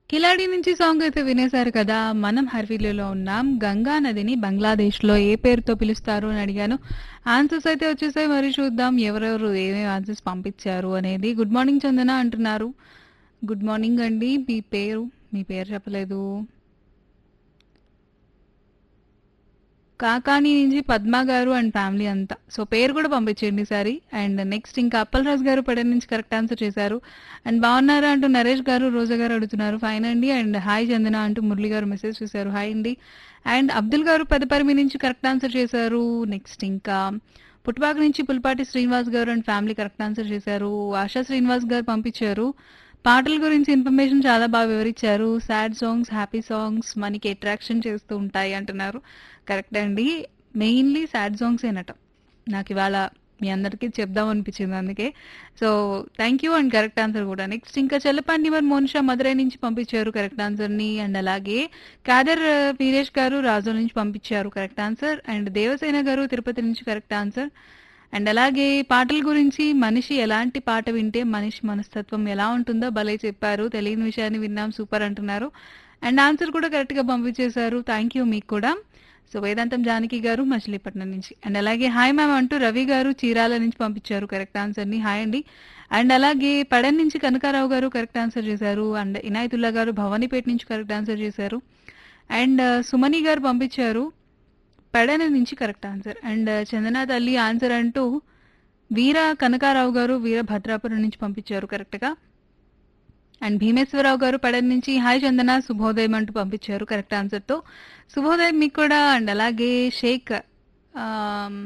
కిలాడి నుంచి సాంగ్ అయితే వినేశారు కదా మనం హర్వీలో ఉన్నాం గంగా నదిని బంగ్లాదేశ్లో ఏ పేరుతో పిలుస్తారు అని అడిగాను ఆన్సర్స్ అయితే వచ్చేసాయి మరి చూద్దాం ఎవరెవరు ఏమేమి ఆన్సర్స్ పంపించారు అనేది గుడ్ మార్నింగ్ చందన అంటున్నారు గుడ్ మార్నింగ్ అండి మీ పేరు మీ పేరు చెప్పలేదు కాకాని నుంచి పద్మ గారు అండ్ ఫ్యామిలీ అంతా సో పేరు కూడా పంపించండి ఈసారి అండ్ నెక్స్ట్ ఇంకా అప్పలరాజు గారు పడన్ నుంచి కరెక్ట్ ఆన్సర్ చేశారు అండ్ బాగున్నారా అంటూ నరేష్ గారు రోజా గారు అడుగుతున్నారు ఫైన్ అండి అండ్ హాయ్ చందన అంటూ మురళి గారు మెసేజ్ చేశారు హాయ్ అండి అండ్ అబ్దుల్ గారు పెదపరిమి నుంచి కరెక్ట్ ఆన్సర్ చేశారు నెక్స్ట్ ఇంకా పుట్టుపాక నుంచి పుల్పాటి శ్రీనివాస్ గారు అండ్ ఫ్యామిలీ కరెక్ట్ ఆన్సర్ చేశారు ఆశా శ్రీనివాస్ గారు పంపించారు పాటల గురించి ఇన్ఫర్మేషన్ చాలా బాగా వివరించారు సాడ్ సాంగ్స్ హ్యాపీ సాంగ్స్ మనకి అట్రాక్షన్ చేస్తూ ఉంటాయి అంటున్నారు కరెక్ట్ అండి మెయిన్లీ సాడ్ సాంగ్స్ ఏనట నాకు ఇవాళ మీ అందరికీ చెప్దాం అనిపించింది అందుకే so thank you and correct answer కూడా నెక్స్ట్ ఇంకా చెల్లపండి మరి మోనిషా మదురై నుంచి పంపించారు కరెక్ట్ ఆన్సర్ని అండ్ అలాగే కాదర్ ఆ, వీరేష్ గారు రాజు నుంచి పంపించారు కరెక్ట్ ఆన్సర్ అండ్ దేవసేన గారు తిరుపతి నుంచి కరెక్ట్ ఆన్సర్ అండ్ అలాగే పాటల గురించి మనిషి ఎలాంటి పాట వింటే మనిషి మనస్తత్వం ఎలా ఉంటుందో భలే చెప్పారు తెలియని విషయాన్ని విన్నాం సూపర్ అంటున్నారు అండ్ ఆన్సర్ కూడా కరెక్ట్గా పంపించేశారు థ్యాంక్ యూ మీకు కూడా సో వేదాంతం జానకి గారు మచిలీపట్నం నుంచి అండ్ అలాగే హాయ్ మ్యామ్ అంటూ రవి గారు చీరాల నుంచి పంపించారు కరెక్ట్ ఆన్సర్ని హాయ్ అండి అండ్ అలాగే పడన్ నుంచి కనకారావు గారు కరెక్ట్ ఆన్సర్ చేశారు అండ్ ఇనాయతుల్లా గారు భవానీపేట నుంచి కరెక్ట్ ఆన్సర్ చేశారు అండ్ సుమని గారు పంపించారు పెడన నుంచి కరెక్ట్ ఆన్సర్ అండ్ చందన తల్లి ఆన్సర్ అంటూ వీర కనకారావు గారు వీర భద్రాపురం నుంచి పంపించారు కరెక్ట్గా అండ్ భీమేశ్వరరావు గారు పడన్ నుంచి హాయ్ చందన శుభోదయం అంటూ పంపించారు కరెక్ట్ ఆన్సర్తో శుభోదయం మీకు కూడా అండ్ అలాగే షేక్ ఆమ్,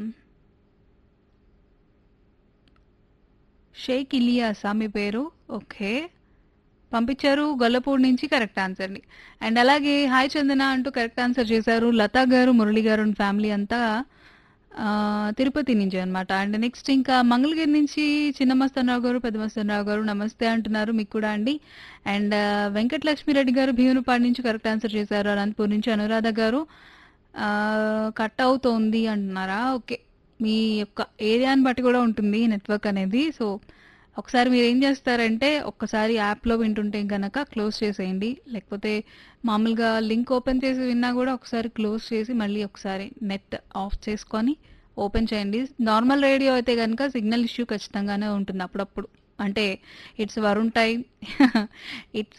షేక్ ఇలియాసా మీ పేరు ఓకే పంపించారు గొల్లపూడి నుంచి కరెక్ట్ ఆన్సర్ని అండ్ అలాగే హాయ్ చందన అంటూ కరెక్ట్ ఆన్సర్ చేశారు లతా గారు మురళి గారు అండ్ ఫ్యామిలీ అంతా ఆ, తిరుపతి నుంచి అన్నమాట అండ్ నెక్స్ట్ ఇంకా మంగళగిరి నుంచి చిన్న మస్తనరావు గారు పెద్ద మస్తనరావు గారు నమస్తే అంటున్నారు మీకు కూడా అండి అండ్ వెంకటలక్ష్మిరెడ్డి గారు భీమునిపాడు నుంచి కరెక్ట్ ఆన్సర్ చేశారు అనంతపూర్ నుంచి అనురాధ గారు ఆ, కట్ అవుతోంది అంటున్నారా ఓకే మీ యొక్క ఏరియాని బట్టి కూడా ఉంటుంది నెట్వర్క్ అనేది సో ఒకసారి మీరు ఏం చేస్తారంటే ఒక్కసారి యాప్లో వింటుంటే కనుక క్లోజ్ చేసేయండి లేకపోతే మామూలుగా లింక్ ఓపెన్ చేసి విన్నా కూడా ఒకసారి క్లోజ్ చేసి మళ్ళీ ఒకసారి నెట్ ఆఫ్ చేసుకొని ఓపెన్ చేయండి నార్మల్ రేడియో అయితే కనుక సిగ్నల్ ఇష్యూ ఖచ్చితంగానే ఉంటుంది అప్పుడప్పుడు అంటే ఇట్స్ వరుణ్ టైం ఇట్స్